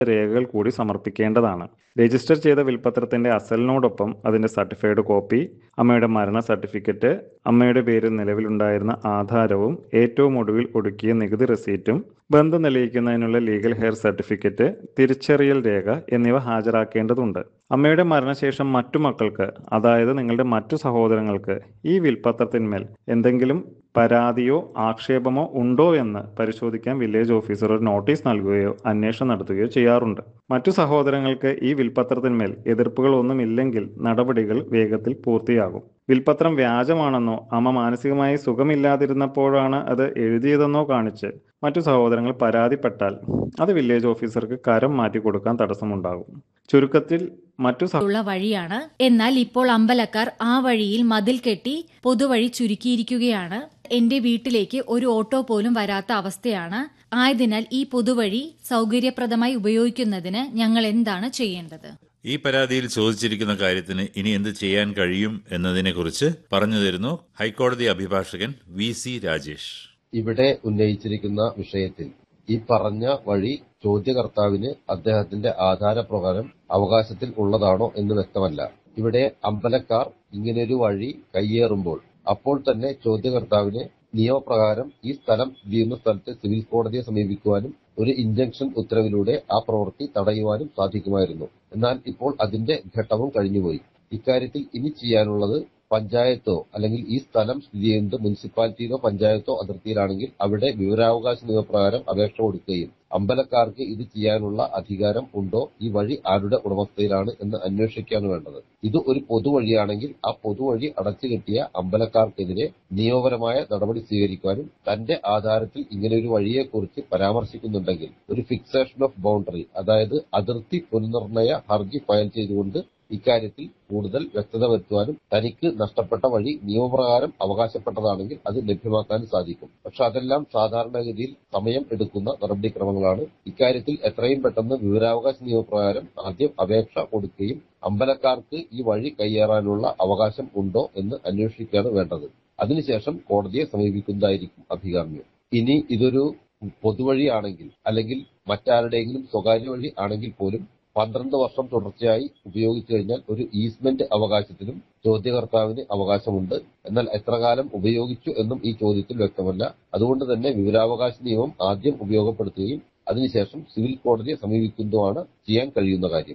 രേഖകൾ കൂടി സമർപ്പിക്കേണ്ടതാണ് രജിസ്റ്റർ ചെയ്ത വിൽപ്പത്രത്തിന്റെ അസലിനോടൊപ്പം അതിന്റെ സർട്ടിഫൈഡ് കോപ്പി അമ്മയുടെ മരണ സർട്ടിഫിക്കറ്റ് അമ്മയുടെ പേരിൽ നിലവിലുണ്ടായിരുന്ന ആധാരവും ഏറ്റവും ഒടുവിൽ ഒടുക്കിയ നികുതി റെസീറ്റും ബന്ധം തെളിയിക്കുന്നതിനുള്ള ലീഗൽ ഹെയർ സർട്ടിഫിക്കറ്റ് തിരിച്ചറിയൽ രേഖ എന്നിവ ഹാജരാക്കേണ്ടതുണ്ട് അമ്മയുടെ മരണശേഷം മറ്റു മക്കൾക്ക് അതായത് നിങ്ങളുടെ മറ്റു സഹോദരങ്ങൾക്ക് ഈ വിൽപ്പത്രത്തിന്മേൽ എന്തെങ്കിലും പരാതിയോ ആക്ഷേപമോ ഉണ്ടോ എന്ന് പരിശോധിക്കാൻ വില്ലേജ് ഓഫീസർ ഒരു നോട്ടീസ് നൽകുകയോ അന്വേഷണം നടത്തുകയോ ചെയ്യാറുണ്ട് മറ്റു സഹോദരങ്ങൾക്ക് ഈ വിൽപ്പത്രത്തിന്മേൽ എതിർപ്പുകളൊന്നുമില്ലെങ്കിൽ നടപടികൾ വേഗത്തിൽ പൂർത്തിയാകും വിൽപ്പത്രം വ്യാജമാണെന്നോ അമ്മ മാനസികമായി സുഖമില്ലാതിരുന്നപ്പോഴാണ് അത് എഴുതിയതെന്നോ കാണിച്ച് മറ്റു സഹോദരങ്ങൾ പരാതിപ്പെട്ടാൽ അത് വില്ലേജ് ഓഫീസർക്ക് കരം മാറ്റി കൊടുക്കാൻ തടസ്സമുണ്ടാകും ചുരുക്കത്തിൽ മറ്റു സഹ ഉള്ള വഴിയാണ് എന്നാൽ ഇപ്പോൾ അമ്പലക്കാർ ആ വഴിയിൽ മതിൽ കെട്ടി പൊതുവഴി ചുരുക്കിയിരിക്കുകയാണ് എന്റെ വീട്ടിലേക്ക് ഒരു ഓട്ടോ പോലും വരാത്ത അവസ്ഥയാണ് ആയതിനാൽ ഈ പൊതുവഴി സൗകര്യപ്രദമായി ഉപയോഗിക്കുന്നതിന് ഞങ്ങൾ എന്താണ് ചെയ്യേണ്ടത് ഈ പരാതിയിൽ ചോദിച്ചിരിക്കുന്ന കാര്യത്തിന് ഇനി എന്ത് ചെയ്യാൻ കഴിയും എന്നതിനെക്കുറിച്ച് പറഞ്ഞു തരുന്നു ഹൈക്കോടതി അഭിഭാഷകൻ വി സി രാജേഷ് ഇവിടെ ഉന്നയിച്ചിരിക്കുന്ന വിഷയത്തിൽ ഈ പറഞ്ഞ വഴി ചോദ്യകർത്താവിന് അദ്ദേഹത്തിന്റെ ആധാരപ്രകാരം അവകാശത്തിൽ ഉള്ളതാണോ എന്ന് വ്യക്തമല്ല ഇവിടെ അമ്പലക്കാർ ഇങ്ങനൊരു വഴി കയ്യേറുമ്പോൾ അപ്പോൾ തന്നെ ചോദ്യകർത്താവിന് നിയമപ്രകാരം ഈ സ്ഥലം ചെയ്യുന്ന സ്ഥലത്ത് സിവിൽ കോടതിയെ സമീപിക്കുവാനും ഒരു ഇഞ്ചക്ഷൻ ഉത്തരവിലൂടെ ആ പ്രവൃത്തി തടയുവാനും സാധിക്കുമായിരുന്നു എന്നാൽ ഇപ്പോൾ അതിന്റെ ഘട്ടവും കഴിഞ്ഞുപോയി ഇക്കാര്യത്തിൽ ഇനി ചെയ്യാനുള്ളത് പഞ്ചായത്തോ അല്ലെങ്കിൽ ഈ സ്ഥലം സ്ഥിതി ചെയ്യുന്നത് മുനിസിപ്പാലിറ്റിയിലോ പഞ്ചായത്തോ അതിർത്തിയിലാണെങ്കിൽ അവിടെ വിവരാവകാശ നിയമപ്രകാരം അപേക്ഷ കൊടുക്കുകയും അമ്പലക്കാർക്ക് ഇത് ചെയ്യാനുള്ള അധികാരം ഉണ്ടോ ഈ വഴി ആരുടെ ഉടമസ്ഥയിലാണ് എന്ന് അന്വേഷിക്കുകയാണ് വേണ്ടത് ഇത് ഒരു പൊതുവഴിയാണെങ്കിൽ ആ പൊതുവഴി അടച്ചുകെട്ടിയ അമ്പലക്കാർക്കെതിരെ നിയമപരമായ നടപടി സ്വീകരിക്കാനും തന്റെ ആധാരത്തിൽ ഇങ്ങനെ ഒരു വഴിയെക്കുറിച്ച് പരാമർശിക്കുന്നുണ്ടെങ്കിൽ ഒരു ഫിക്സേഷൻ ഓഫ് ബൗണ്ടറി അതായത് അതിർത്തി പുനർനിർണയ ഹർജി ഫയൽ ചെയ്തുകൊണ്ട് ഇക്കാര്യത്തിൽ കൂടുതൽ വ്യക്തത വരുത്തുവാനും തനിക്ക് നഷ്ടപ്പെട്ട വഴി നിയമപ്രകാരം അവകാശപ്പെട്ടതാണെങ്കിൽ അത് ലഭ്യമാക്കാനും സാധിക്കും പക്ഷെ അതെല്ലാം സാധാരണഗതിയിൽ സമയം എടുക്കുന്ന നടപടിക്രമങ്ങളാണ് ഇക്കാര്യത്തിൽ എത്രയും പെട്ടെന്ന് വിവരാവകാശ നിയമപ്രകാരം ആദ്യം അപേക്ഷ കൊടുക്കുകയും അമ്പലക്കാർക്ക് ഈ വഴി കയ്യേറാനുള്ള അവകാശം ഉണ്ടോ എന്ന് അന്വേഷിക്കുകയാണ് വേണ്ടത് അതിനുശേഷം കോടതിയെ സമീപിക്കുന്നതായിരിക്കും അഭികാമ്യം ഇനി ഇതൊരു പൊതുവഴിയാണെങ്കിൽ അല്ലെങ്കിൽ മറ്റാരുടെയെങ്കിലും സ്വകാര്യ വഴി ആണെങ്കിൽ പോലും പന്ത്രണ്ട് വർഷം തുടർച്ചയായി ഉപയോഗിച്ചു കഴിഞ്ഞാൽ ഒരു ഈസ്മെന്റ് അവകാശത്തിനും ചോദ്യകർത്താവിന് അവകാശമുണ്ട് എന്നാൽ എത്ര കാലം ഉപയോഗിച്ചു എന്നും ഈ ചോദ്യത്തിൽ വ്യക്തമല്ല അതുകൊണ്ട് തന്നെ വിവരാവകാശ നിയമം ആദ്യം ഉപയോഗപ്പെടുത്തുകയും അതിനുശേഷം സിവിൽ കോടതിയെ സമീപിക്കുന്നതുമാണ് ചെയ്യാൻ കഴിയുന്ന കാര്യം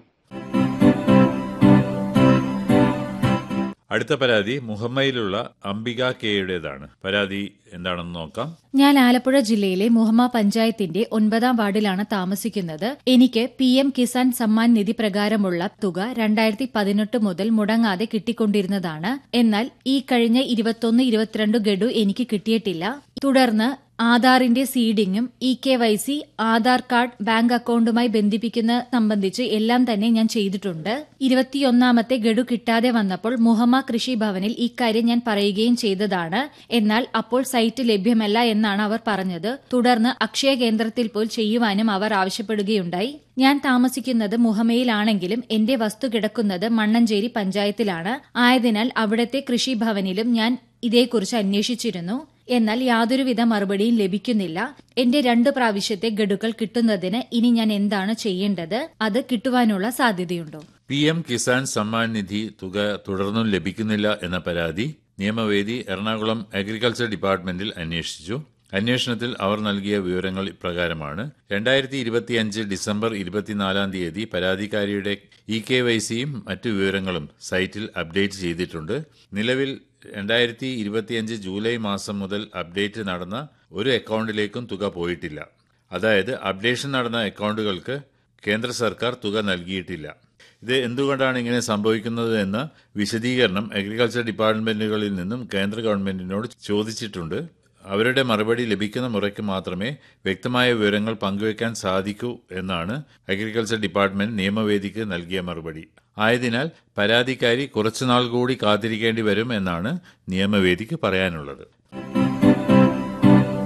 അടുത്ത പരാതി മുഹമ്മയിലുള്ള അംബിക കെയുടേതാണ് പരാതി എന്താണെന്ന് നോക്കാം ഞാൻ ആലപ്പുഴ ജില്ലയിലെ മുഹമ്മ പഞ്ചായത്തിന്റെ ഒൻപതാം വാർഡിലാണ് താമസിക്കുന്നത് എനിക്ക് പി എം കിസാൻ സമ്മാൻ നിധി പ്രകാരമുള്ള തുക രണ്ടായിരത്തി പതിനെട്ട് മുതൽ മുടങ്ങാതെ കിട്ടിക്കൊണ്ടിരുന്നതാണ് എന്നാൽ ഈ കഴിഞ്ഞ ഇരുപത്തൊന്ന് ഇരുപത്തിരണ്ട് ഗഡു എനിക്ക് കിട്ടിയിട്ടില്ല തുടർന്ന് ആധാറിന്റെ സീഡിങ്ങും E K Y C Aadhaar card bank അക്കൌണ്ടുമായി ബന്ധിപ്പിക്കുന്ന സംബന്ധിച്ച് എല്ലാം തന്നെ ഞാൻ ചെയ്തിട്ടുണ്ട് ഇരുപത്തിയൊന്നാമത്തെ ഗഡു കിട്ടാതെ വന്നപ്പോൾ മുഹമ്മ കൃഷി ഭവനിൽ ഇക്കാര്യം ഞാൻ പറയുകയും ചെയ്തതാണ് എന്നാൽ അപ്പോൾ സൈറ്റ് ലഭ്യമല്ല എന്നാണ് അവർ പറഞ്ഞത് തുടർന്ന് അക്ഷയ കേന്ദ്രത്തിൽ പോയി ചെയ്യുവാനും അവർ ആവശ്യപ്പെടുകയുണ്ടായി ഞാൻ താമസിക്കുന്നത് മുഹമ്മയിലാണെങ്കിലും എന്റെ വസ്തു കിടക്കുന്നത് മണ്ണഞ്ചേരി പഞ്ചായത്തിലാണ് ആയതിനാൽ അവിടത്തെ കൃഷിഭവനിലും ഞാൻ ഇതേക്കുറിച്ച് അന്വേഷിച്ചിരുന്നു എന്നാൽ യാതൊരുവിധ മറുപടിയും ലഭിക്കുന്നില്ല എന്റെ രണ്ട് പ്രാവശ്യത്തെ ഗഡുക്കൾ കിട്ടുന്നതിന് ഇനി ഞാൻ എന്താണ് ചെയ്യേണ്ടത് അത് കിട്ടുവാനുള്ള സാധ്യതയുണ്ടോ പി എം കിസാൻ സമ്മാൻ നിധി തുക തുടർന്നും ലഭിക്കുന്നില്ല എന്ന പരാതി നിയമവേദി എറണാകുളം അഗ്രികൾച്ചർ ഡിപ്പാർട്ട്മെന്റിൽ അന്വേഷിച്ചു അന്വേഷണത്തിൽ അവർ നൽകിയ വിവരങ്ങൾ ഇപ്രകാരമാണ് രണ്ടായിരത്തി ഇരുപത്തിയഞ്ച് ഡിസംബർ ഇരുപത്തിനാലാം തീയതി പരാതിക്കാരിയുടെ ഇ കെ വൈ സിയും മറ്റു വിവരങ്ങളും സൈറ്റിൽ അപ്ഡേറ്റ് ചെയ്തിട്ടുണ്ട് നിലവിൽ രണ്ടായിരത്തി ഇരുപത്തിയഞ്ച് ജൂലൈ മാസം മുതൽ അപ്ഡേറ്റ് നടന്ന ഒരു അക്കൗണ്ടിലേക്കും തുക പോയിട്ടില്ല അതായത് അപ്ഡേഷൻ നടന്ന അക്കൗണ്ടുകൾക്ക് കേന്ദ്ര സർക്കാർ തുക നൽകിയിട്ടില്ല ഇത് എന്തുകൊണ്ടാണ് ഇങ്ങനെ സംഭവിക്കുന്നത് എന്ന വിശദീകരണം അഗ്രികൾച്ചർ ഡിപ്പാർട്ട്മെന്റുകളിൽ നിന്നും കേന്ദ്ര ഗവൺമെന്റിനോട് ചോദിച്ചിട്ടുണ്ട് അവരുടെ മറുപടി ലഭിക്കുന്ന മുറയ്ക്ക് മാത്രമേ വ്യക്തമായ വിവരങ്ങൾ പങ്കുവയ്ക്കാൻ സാധിക്കൂ എന്നാണ് അഗ്രികൾച്ചർ ഡിപ്പാർട്ട്മെന്റ് നിയമവേദിക്ക് നൽകിയ മറുപടി ആയതിനാൽ പരാതിക്കാരി കുറച്ചുനാൾ കൂടി കാത്തിരിക്കേണ്ടി വരും എന്നാണ് നിയമവേദിക്ക് പറയാനുള്ളത്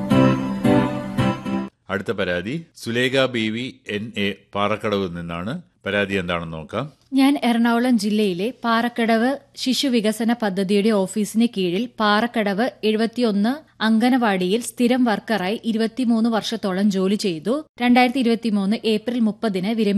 അടുത്ത പരാതി Sulekha B V N A പാറക്കടവിൽ നിന്നാണ് പരാതി എന്താണെന്ന് നോക്കാം ഞാൻ എറണാകുളം ജില്ലയിലെ പാറക്കടവ് ശിശുവികസന പദ്ധതിയുടെ ഓഫീസിന് കീഴിൽ പാറക്കടവ് എഴുപത്തിയൊന്ന് അങ്കനവാടിയിൽ സ്ഥിരം വർക്കറായി ഇരുപത്തിമൂന്ന് വർഷത്തോളം ജോലി ചെയ്തു രണ്ടായിരത്തി ഇരുപത്തിമൂന്ന് ഏപ്രിൽ മുപ്പതിന് വിരമിച്ചു